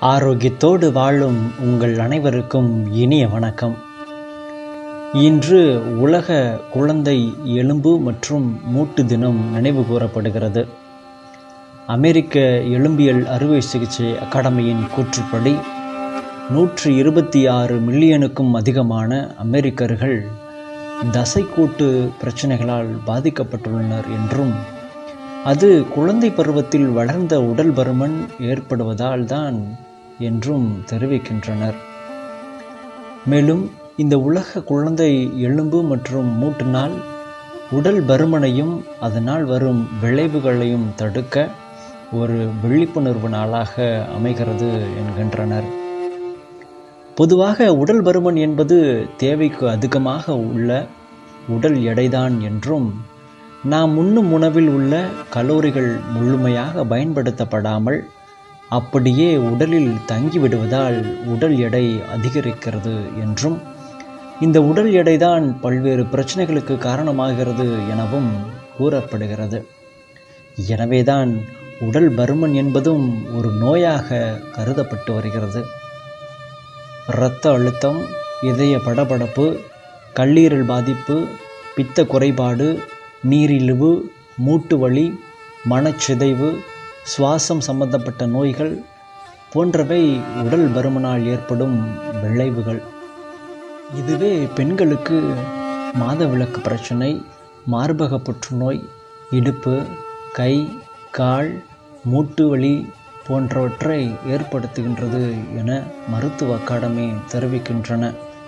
ஆரோக்கியத்தோடு வாழும் உங்கள் அனைவருக்கும் இனிய வணக்கம் இன்று உலக குழந்தை எலும்பு மற்றும் மூட்டு தினம் நினைவு கூறப்படுகிறது அமெரிக்க எலும்பியல் அறுவை சிகிச்சை அகாடமியின் கூற்றுப்படி நூற்றி இருபத்தி ஆறு மில்லியனுக்கும் அதிகமான அமெரிக்கர்கள் தசைக்கூட்டு பிரச்சனைகளால் பாதிக்கப்பட்டுள்ளனர் என்றும் அது குழந்தை பருவத்தில் வளர்ந்த உடல் பருமன் ஏற்படுவதால் தான் என்றும் தெரிவிக்கின்றனர் மேலும் இந்த உலக குழந்தை எலும்பு மற்றும் மூட்டினால் உடல் பருமனையும் அதனால் வரும் விளைவுகளையும் தடுக்க ஒரு விழிப்புணர்வு நாளாக அமைகிறது என்கின்றனர் பொதுவாக உடல் பருமன் என்பது தேவைக்கு அதிகமாக உள்ள உடல் எடைதான் என்றும் நாம் உண்ணும் உணவில் உள்ள கலோரிகள் முழுமையாக பயன்படுத்தப்படாமல் அப்படியே உடலில் தங்கிவிடுவதால் உடல் எடை அதிகரிக்கிறது என்றும் இந்த உடல் எடைதான் பல்வேறு பிரச்சனைகளுக்கு காரணமாகிறது எனவும் கூறப்படுகிறது எனவேதான் உடல் பருமன் என்பதும் ஒரு நோயாக கருதப்பட்டு வருகிறது இரத்த அழுத்தம் இதய படபடப்பு கல்லீரல் பாதிப்பு பித்த குறைபாடு நீரிழிவு மூட்டு வலி மனச்சிதைவு சுவாசம் சம்பந்தப்பட்ட நோய்கள் போன்றவை உடல் பருமனால் ஏற்படும் விளைவுகள் இதுவே பெண்களுக்கு மாதவிலக்கு பிரச்சனை மார்பக புற்றுநோய் இடுப்பு கை கால் மூட்டு வலி போன்றவற்றை ஏற்படுத்துகின்றது என மருத்துவ அகாடமி தெரிவிக்கின்றன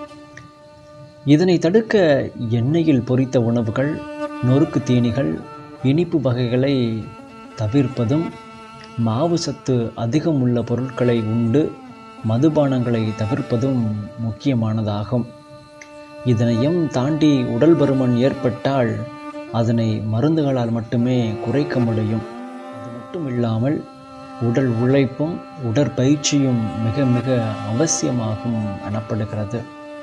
இதனை தடுக்க எண்ணெயில் பொரித்த உணவுகள் நொறுக்கு தீனிகள் இனிப்பு வகைகளை தவிர்ப்பதும் மாவு சத்து அதிகம் உள்ள பொருட்களை உண்டு மதுபானங்களை தவிர்ப்பதும் முக்கியமானதாகும் இதனையும் தாண்டி உடல் பருமன் ஏற்பட்டால் அதனை மருந்துகளால் மட்டுமே குறைக்க முடியும் அது மட்டும் இல்லாமல் உடல் உழைப்பும் உடற்பயிற்சியும் மிக மிக அவசியமாகும் எனப்படுகிறது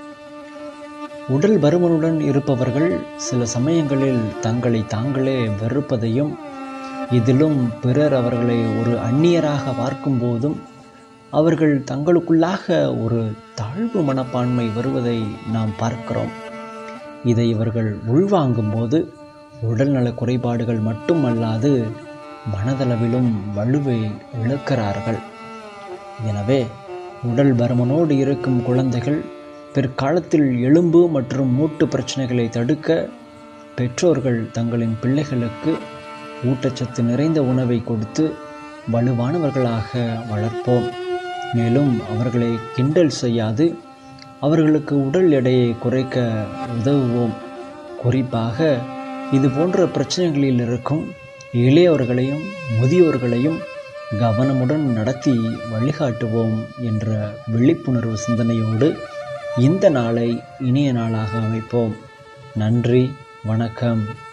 உடல் பருமனுடன் இருப்பவர்கள் சில சமயங்களில் தங்களை தாங்களே வெறுப்பதையும் இதிலும் பிறர் அவர்களை ஒரு அந்நியராக பார்க்கும்போதும் அவர்கள் தங்களுக்குள்ளாக ஒரு தாழ்வு மனப்பான்மை வருவதை நாம் பார்க்கிறோம் இதை இவர்கள் உள்வாங்கும்போது உடல்நல குறைபாடுகள் மட்டுமல்லாது மனதளவிலும் வலுவை இழக்கிறார்கள் எனவே உடல் பருமனோடு இருக்கும் குழந்தைகள் பிற்காலத்தில் எலும்பு மற்றும் மூட்டு பிரச்சனைகளை தடுக்க பெற்றோர்கள் தங்களின் பிள்ளைகளுக்கு ஊட்டச்சத்து நிறைந்த உணவை கொடுத்து வலுவானவர்களாக வளர்ப்போம் மேலும் அவர்களை கிண்டல் செய்யாது அவர்களுக்கு உடல் எடையை குறைக்க உதவுவோம் குறிப்பாக இது போன்ற பிரச்சனைகளில் இருக்கும் இளையவர்களையும் முதியோர்களையும் கவனமுடன் நடத்தி வழிகாட்டுவோம் என்ற விழிப்புணர்வு சிந்தனையோடு இந்த நாளை இனிய நாளாக அமைப்போம் நன்றி வணக்கம்